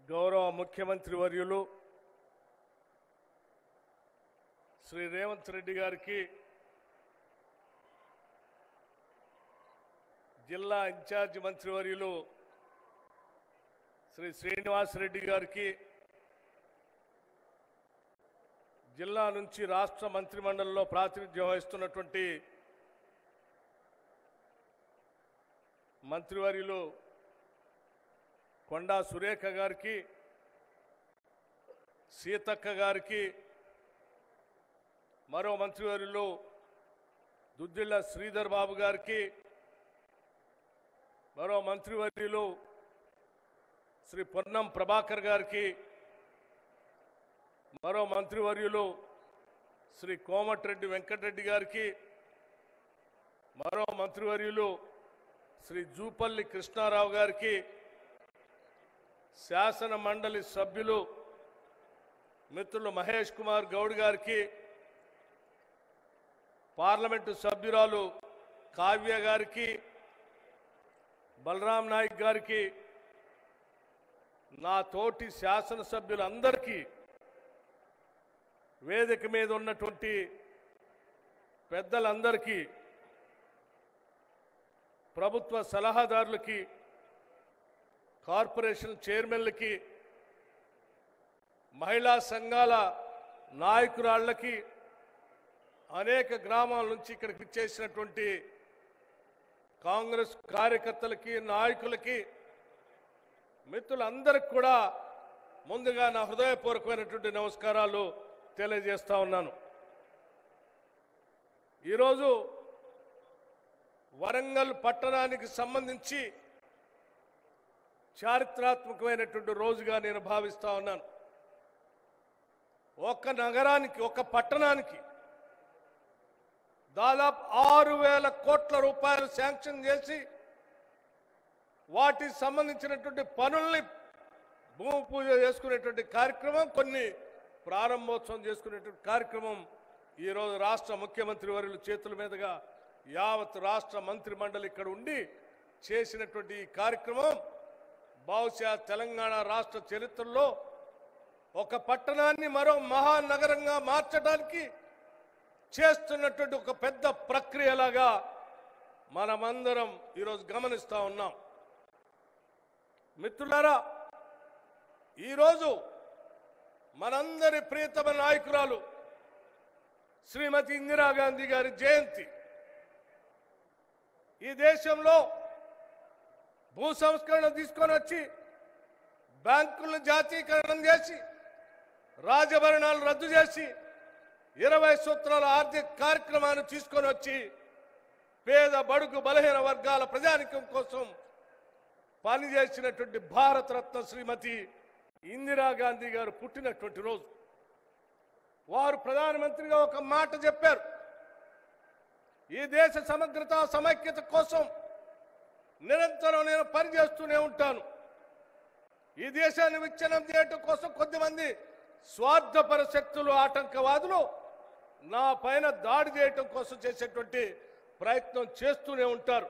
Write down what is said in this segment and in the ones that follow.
గౌరవ ముఖ్యమంత్రి వర్యులు శ్రీ రేవంత్ రెడ్డి గారికి జిల్లా ఇన్ఛార్జి మంత్రివర్యులు శ్రీ శ్రీనివాసరెడ్డి గారికి జిల్లా నుంచి రాష్ట్ర మంత్రిమండలిలో ప్రాతినిధ్యం వహిస్తున్నటువంటి మంత్రివర్యులు కొండా సురేఖ గారికి సీతక్క గారికి మరో మంత్రివర్యులు దుద్దిళ్ల శ్రీధర్ బాబు గారికి మరో మంత్రివర్యులు శ్రీ పొన్నం ప్రభాకర్ గారికి మరో మంత్రివర్యులు శ్రీ కోమటిరెడ్డి వెంకటరెడ్డి గారికి మరో మంత్రివర్యులు శ్రీ జూపల్లి కృష్ణారావు గారికి శాసన మండలి సభ్యులు మిత్రులు మహేష్ కుమార్ గౌడ్ గారికి పార్లమెంటు సభ్యురాలు కావ్య గారికి బలరాం నాయక్ గారికి నా తోటి శాసనసభ్యులందరికీ వేదిక మీద ఉన్నటువంటి పెద్దలందరికీ ప్రభుత్వ సలహాదారులకి కార్పొరేషన్ చైర్మన్లకి మహిళా సంఘాల నాయకురాళ్ళకి అనేక గ్రామాల నుంచి ఇక్కడికి చేసినటువంటి కాంగ్రెస్ కార్యకర్తలకి నాయకులకి మిత్రులందరికీ కూడా ముందుగా నా హృదయపూర్వకమైనటువంటి నమస్కారాలు తెలియజేస్తా ఉన్నాను ఈరోజు వరంగల్ పట్టణానికి సంబంధించి చారిత్రాత్మకమైనటువంటి రోజుగా నేను భావిస్తా ఉన్నాను ఒక నగరానికి ఒక పట్టణానికి దాదాపు ఆరు వేల కోట్ల రూపాయలు శాంక్షన్ చేసి వాటికి సంబంధించినటువంటి పనుల్ని భూమి పూజ చేసుకునేటువంటి కార్యక్రమం కొన్ని ప్రారంభోత్సవం చేసుకునేటువంటి కార్యక్రమం ఈరోజు రాష్ట్ర ముఖ్యమంత్రి వర్యుల చేతుల మీదుగా యావత్ రాష్ట్ర మంత్రి మండలి ఇక్కడ ఉండి చేసినటువంటి ఈ కార్యక్రమం బహుశా తెలంగాణ రాష్ట్ర చరిత్రలో ఒక పట్టణాన్ని మరో మహానగరంగా మార్చడానికి చేస్తున్నటువంటి ఒక పెద్ద ప్రక్రియలాగా మనమందరం ఈరోజు గమనిస్తా ఉన్నాం మిత్రులారా ఈరోజు మనందరి ప్రియతమ నాయకురాలు శ్రీమతి ఇందిరాగాంధీ గారి జయంతి ఈ దేశంలో భూ సంస్కరణ తీసుకొని వచ్చి బ్యాంకులను జాతీయకరణం చేసి రాజభరణాలు రద్దు చేసి ఇరవై సూత్రాల ఆర్థిక కార్యక్రమాన్ని తీసుకొని వచ్చి పేద బడుగు బలహీన వర్గాల ప్రజానికం కోసం పనిచేసినటువంటి భారతరత్న శ్రీమతి ఇందిరాగాంధీ గారు పుట్టినటువంటి రోజు వారు ప్రధానమంత్రిగా ఒక మాట చెప్పారు ఈ దేశ సమగ్రత సమైక్యత కోసం నిరంతరం నేను పనిచేస్తూనే ఉంటాను ఈ దేశాన్ని విచ్ఛిన్నం చేయటం కోసం కొద్దిమంది స్వార్థపర శక్తులు ఆటంకవాదులు నా పైన దాడి చేయటం కోసం చేసేటువంటి ప్రయత్నం చేస్తూనే ఉంటారు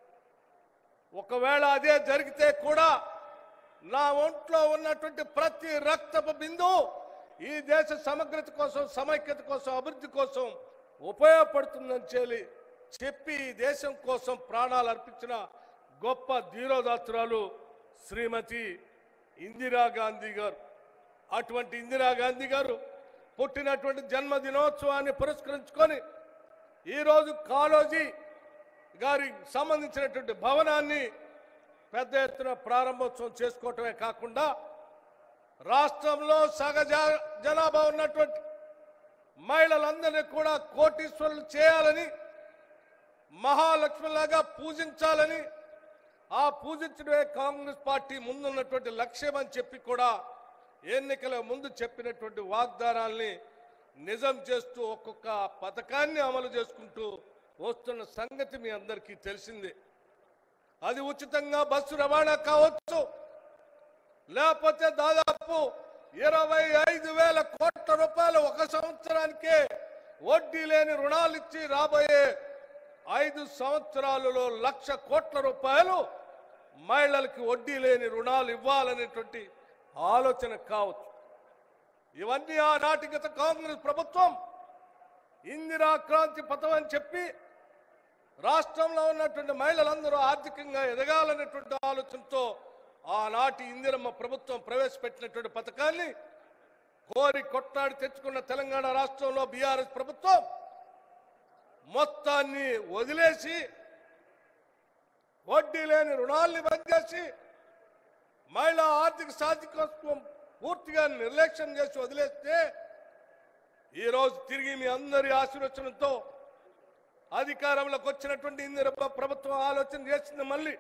ఒకవేళ అదే జరిగితే కూడా నా ఒంట్లో ఉన్నటువంటి ప్రతి రక్తపు బిందువు ఈ దేశ సమగ్రత కోసం సమైక్యత కోసం అభివృద్ధి కోసం ఉపయోగపడుతుందని చెప్పి చెప్పి ఈ దేశం కోసం ప్రాణాలు అర్పించిన గొప్ప ధీరోదాత్తురాలు శ్రీమతి ఇందిరాగాంధీ గారు అటువంటి ఇందిరాగాంధీ గారు పుట్టినటువంటి జన్మదినోత్సవాన్ని పురస్కరించుకొని ఈరోజు కాళోజీ గారికి సంబంధించినటువంటి భవనాన్ని పెద్ద ఎత్తున ప్రారంభోత్సవం చేసుకోవటమే కాకుండా రాష్ట్రంలో సగజ జనాభా ఉన్నటువంటి మహిళలందరినీ కూడా కోటీశ్వరులు చేయాలని మహాలక్ష్మిలాగా పూజించాలని ఆ పూజించడమే కాంగ్రెస్ పార్టీ ముందున్నటువంటి లక్ష్యం అని చెప్పి కూడా ఎన్నికల ముందు చెప్పినటువంటి వాగ్దానాల్ని నిజం చేస్తూ ఒక్కొక్క పథకాన్ని అమలు చేసుకుంటూ వస్తున్న సంగతి మీ అందరికీ తెలిసిందే అది ఉచితంగా బస్సు రవాణా కావచ్చు లేకపోతే దాదాపు ఇరవై ఐదు వేల కోట్ల రూపాయలు ఒక సంవత్సరానికే వడ్డీ లేని రుణాలు ఇచ్చి రాబోయే ఐదు సంవత్సరాలలో లక్ష కోట్ల రూపాయలు మహిళలకి వడ్డీ లేని రుణాలు ఇవ్వాలనేటువంటి ఆలోచన కావచ్చు ఇవన్నీ ఆనాటి గత కాంగ్రెస్ ప్రభుత్వం ఇందిరా క్రాంతి పథం అని చెప్పి రాష్ట్రంలో ఉన్నటువంటి మహిళలందరూ ఆర్థికంగా ఎదగాలనేటువంటి ఆలోచనతో ఆనాటి ఇందిరమ్మ ప్రభుత్వం ప్రవేశపెట్టినటువంటి పథకాన్ని కోరి కొట్లాడి తెచ్చుకున్న తెలంగాణ రాష్ట్రంలో బీఆర్ఎస్ ప్రభుత్వం మొత్తాన్ని వదిలేసి వడ్డీ లేని రుణాల్ని బంద్ చేసి మహిళా ఆర్థిక సాధికోత్వం పూర్తిగా నిర్లక్ష్యం చేసి వదిలేస్తే ఈరోజు తిరిగి మీ అందరి ఆశీర్వచనంతో అధికారంలోకి వచ్చినటువంటి ఇందిరమ్మ ప్రభుత్వం ఆలోచన చేసింది మళ్ళీ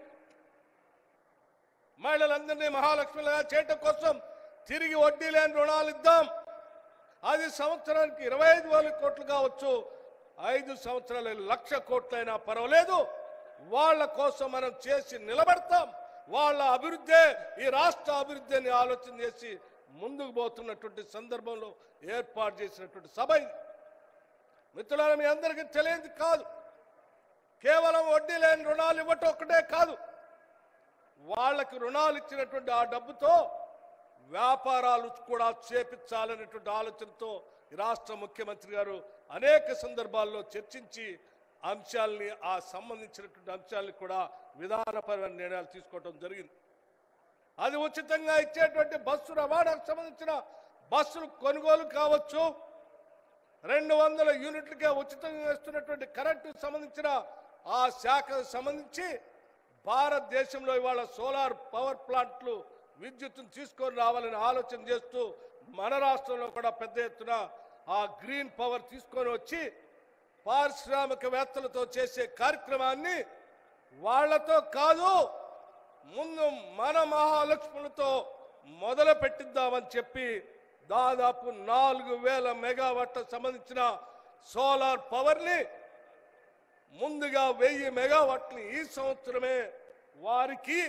మహిళలందరినీ మహాలక్ష్మిగా చేయటం కోసం తిరిగి వడ్డీ లేని రుణాలు ఇద్దాం అది సంవత్సరానికి ఇరవై ఐదు వేల కోట్లు కావచ్చు ఐదు సంవత్సరాలు లక్ష కోట్లైనా పర్వాలేదు వాళ్ళ కోసం మనం చేసి నిలబడతాం వాళ్ళ అభివృద్ధే ఈ రాష్ట్ర అభివృద్ధి అని ఆలోచన చేసి ముందుకు పోతున్నటువంటి సందర్భంలో ఏర్పాటు చేసినటువంటి సభ ఇది మిత్రులారా మీ అందరికీ తెలియదు కాదు కేవలం వడ్డీ లేని రుణాలు ఇవ్వటం ఒక్కటే కాదు వాళ్ళకి రుణాలు ఇచ్చినటువంటి ఆ డబ్బుతో వ్యాపారాలు కూడా చేపించాలనేటువంటి ఆలోచనతో ఈ రాష్ట్ర ముఖ్యమంత్రి గారు అనేక సందర్భాల్లో చర్చించి అంశాల్ని ఆ సంబంధించినటువంటి అంశాల్ని కూడా విధానపరమైన నిర్ణయాలు తీసుకోవడం జరిగింది అది ఉచితంగా ఇచ్చేటువంటి బస్సు రవాణాకు సంబంధించిన బస్సులు కొనుగోలు కావచ్చు రెండు వందల యూనిట్లకే ఉచితంగా ఇస్తున్నటువంటి కరెంటు సంబంధించిన ఆ శాఖకు సంబంధించి భారతదేశంలో ఇవాళ సోలార్ పవర్ ప్లాంట్లు విద్యుత్తును తీసుకొని రావాలని ఆలోచన చేస్తూ మన రాష్ట్రంలో కూడా పెద్ద ఎత్తున ఆ గ్రీన్ పవర్ తీసుకొని వచ్చి పారిశ్రామికవేత్తలతో చేసే కార్యక్రమాన్ని వాళ్ళతో కాదు ముందు మన మహాలక్ష్ములతో మొదలు పెట్టిద్దామని చెప్పి దాదాపు నాలుగు వేల మెగావాట్ల సంబంధించిన సోలార్ పవర్ని ముందుగా వెయ్యి మెగావాట్ని ఈ సంవత్సరమే వారికి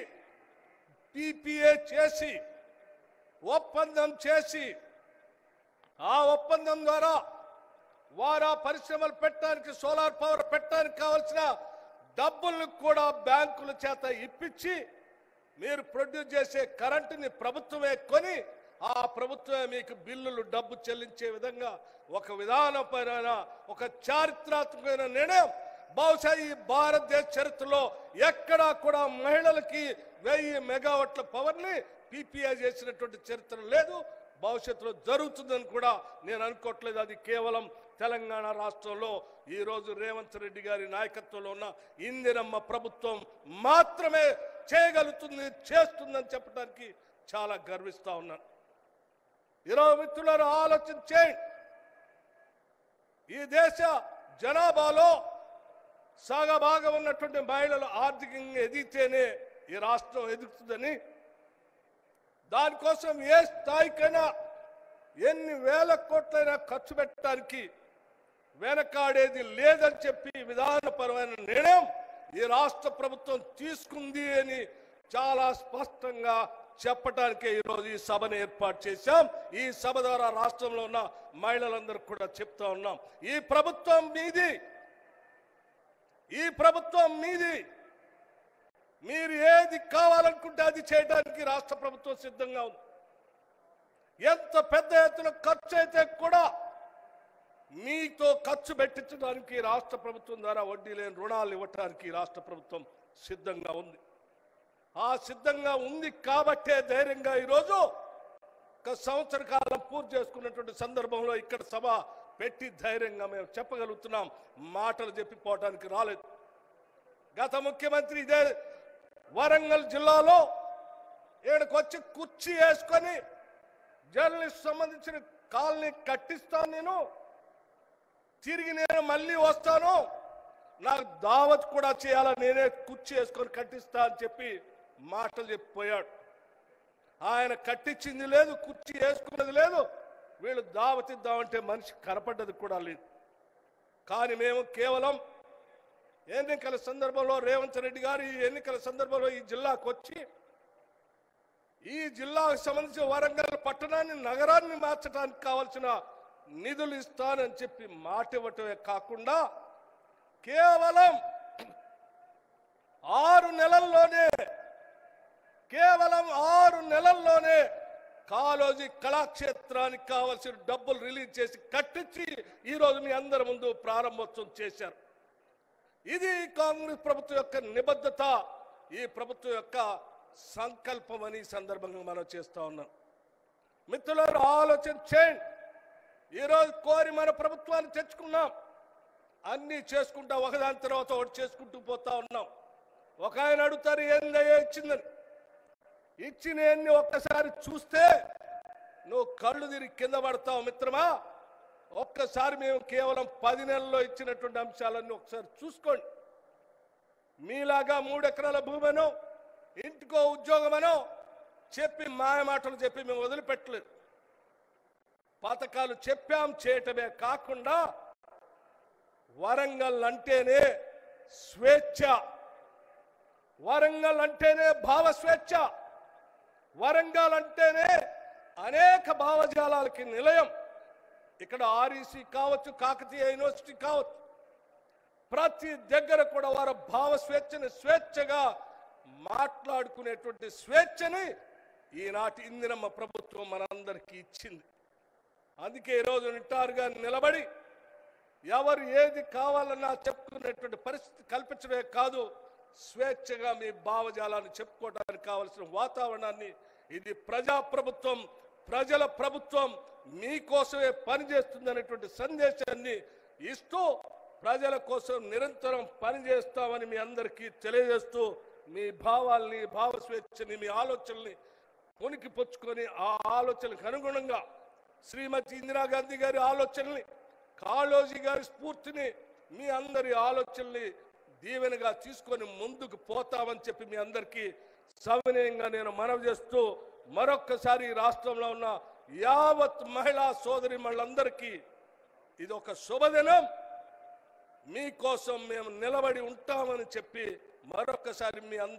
పిపిఏ చేసి ఒప్పందం చేసి ఆ ఒప్పందం ద్వారా వారు ఆ పరిశ్రమలు పెట్టడానికి సోలార్ పవర్ పెట్టడానికి కావలసిన డబ్బులను కూడా బ్యాంకుల చేత ఇప్పించి మీరు ప్రొడ్యూస్ చేసే కరెంటుని ప్రభుత్వమే కొని ఆ ప్రభుత్వమే మీకు బిల్లులు డబ్బు చెల్లించే విధంగా ఒక విధానపరమైన ఒక చారిత్రాత్మకమైన నిర్ణయం బహుశా ఈ భారతదేశ చరిత్రలో ఎక్కడా కూడా మహిళలకి వెయ్యి మెగావాట్ల పవర్ని పీపీఐ చేసినటువంటి చరిత్ర లేదు భవిష్యత్తులో జరుగుతుందని కూడా నేను అనుకోవట్లేదు అది కేవలం తెలంగాణ రాష్ట్రంలో ఈ రోజు రేవంత్ రెడ్డి గారి నాయకత్వంలో ఉన్న ఇందిరమ్మ ప్రభుత్వం మాత్రమే చేయగలుగుతుంది చేస్తుందని చెప్పడానికి చాలా గర్విస్తా ఉన్నాను ఈరోజు మిత్రులారు ఆలోచన చేయండి ఈ దేశ జనాభాలో సగభాగం ఉన్నటువంటి మహిళలు ఆర్థికంగా ఎదిగితేనే ఈ రాష్ట్రం ఎదుగుతుందని దానికోసం ఏ స్థాయికైనా ఎన్ని వేల కోట్లైనా ఖర్చు పెట్టడానికి వెనకాడేది లేదని చెప్పి విధానపరమైన నిర్ణయం ఈ రాష్ట్ర ప్రభుత్వం తీసుకుంది అని చాలా స్పష్టంగా చెప్పడానికే ఈరోజు ఈ సభను ఏర్పాటు చేశాం ఈ సభ ద్వారా రాష్ట్రంలో ఉన్న మహిళలందరూ కూడా చెప్తా ఉన్నాం ఈ ప్రభుత్వం మీది ఈ ప్రభుత్వం మీది మీరు ఏది కావాలనుకుంటే అది చేయడానికి రాష్ట్ర ప్రభుత్వం సిద్ధంగా ఉంది ఎంత పెద్ద ఎత్తున ఖర్చు అయితే కూడా మీతో ఖర్చు పెట్టించడానికి రాష్ట్ర ప్రభుత్వం ద్వారా వడ్డీ లేని రుణాలు ఇవ్వటానికి రాష్ట్ర ప్రభుత్వం సిద్ధంగా ఉంది ఆ సిద్ధంగా ఉంది కాబట్టే ధైర్యంగా ఈరోజు ఒక సంవత్సర కాలం పూర్తి చేసుకున్నటువంటి సందర్భంలో ఇక్కడ సభ పెట్టి ధైర్యంగా మేము చెప్పగలుగుతున్నాం మాటలు చెప్పిపోవటానికి రాలేదు గత ముఖ్యమంత్రి ఇదే వరంగల్ జిల్లాలో ఈడకు వచ్చి కుర్చీ వేసుకొని జర్నలిస్ట్ సంబంధించిన కాలనీ కట్టిస్తాను నేను తిరిగి నేను మళ్ళీ వస్తాను నాకు దావత్ కూడా చేయాలని నేనే కుర్చీ వేసుకొని కట్టిస్తా అని చెప్పి మాటలు చెప్పిపోయాడు ఆయన కట్టించింది లేదు కుర్చీ వేసుకున్నది లేదు వీళ్ళు దావత్ ఇద్దామంటే మనిషి కనపడ్డది కూడా లేదు కానీ మేము కేవలం ఎన్నికల సందర్భంలో రేవంత్ రెడ్డి గారు ఈ ఎన్నికల సందర్భంలో ఈ జిల్లాకు వచ్చి ఈ జిల్లాకు సంబంధించి వరంగల్ పట్టణాన్ని నగరాన్ని మార్చడానికి కావలసిన నిధులు ఇస్తానని చెప్పి మాట ఇవ్వటమే కాకుండా కేవలం ఆరు నెలల్లోనే కేవలం ఆరు నెలల్లోనే కాలోజీ కళాక్షేత్రానికి కావలసిన డబ్బులు రిలీజ్ చేసి కట్టించి ఈరోజు మీ అందరి ముందు ప్రారంభోత్సవం చేశారు ఇది కాంగ్రెస్ ప్రభుత్వం యొక్క నిబద్ధత ఈ ప్రభుత్వం యొక్క సంకల్పం అని ఈ సందర్భంగా మనం చేస్తా ఉన్నాం మిత్రులారు ఆలోచన చేయండి ఈరోజు కోరి మన ప్రభుత్వాన్ని తెచ్చుకున్నాం అన్నీ చేసుకుంటా ఒకదాని తర్వాత ఒకటి చేసుకుంటూ పోతా ఉన్నాం ఒక ఆయన అడుగుతారు ఏందయ్యా ఇచ్చిందని ఇచ్చిన ఎన్ని ఒక్కసారి చూస్తే నువ్వు కళ్ళు తిరిగి కింద పడతావు మిత్రమా ఒక్కసారి మేము కేవలం పది నెలల్లో ఇచ్చినటువంటి అంశాలన్నీ ఒకసారి చూసుకోండి మీలాగా మూడెకరాల భూమనో ఇంటికో ఉద్యోగమనో చెప్పి మాయ మాటలు చెప్పి మేము వదిలిపెట్టలేదు పథకాలు చెప్పాం చేయటమే కాకుండా వరంగల్ అంటేనే స్వేచ్ఛ వరంగల్ అంటేనే భావ స్వేచ్ఛ వరంగల్ అంటేనే అనేక భావజాలాలకి నిలయం ఇక్కడ ఆర్ఈసి కావచ్చు కాకతీయ యూనివర్సిటీ కావచ్చు ప్రతి దగ్గర కూడా వారి భావ స్వేచ్ఛని స్వేచ్ఛగా మాట్లాడుకునేటువంటి స్వేచ్ఛని ఈనాటి ఇందిరమ్మ ప్రభుత్వం మనందరికీ ఇచ్చింది అందుకే ఈరోజు నిటారుగా నిలబడి ఎవరు ఏది కావాలన్నా చెప్పుకునేటువంటి పరిస్థితి కల్పించడమే కాదు స్వేచ్ఛగా మీ భావజాలాన్ని చెప్పుకోవడానికి కావలసిన వాతావరణాన్ని ఇది ప్రజా ప్రభుత్వం ప్రజల ప్రభుత్వం మీకోసమే పనిచేస్తుంది అనేటువంటి సందేశాన్ని ఇస్తూ ప్రజల కోసం నిరంతరం పనిచేస్తామని మీ అందరికీ తెలియజేస్తూ మీ భావాల్ని భావ స్వేచ్ఛని మీ ఆలోచనల్ని ఉనికి పుచ్చుకొని ఆ ఆలోచనలకు అనుగుణంగా శ్రీమతి ఇందిరాగాంధీ గారి ఆలోచనల్ని కాళోజీ గారి స్ఫూర్తిని మీ అందరి ఆలోచనల్ని దీవెనగా తీసుకొని ముందుకు పోతామని చెప్పి మీ అందరికీ సవినయంగా నేను మనవి చేస్తూ మరొక్కసారి ఈ రాష్ట్రంలో ఉన్న యావత్ మహిళా సోదరి మళ్ళందరికీ ఇది ఒక శుభదినం మీకోసం మేము నిలబడి ఉంటామని చెప్పి మరొకసారి మీ అందరి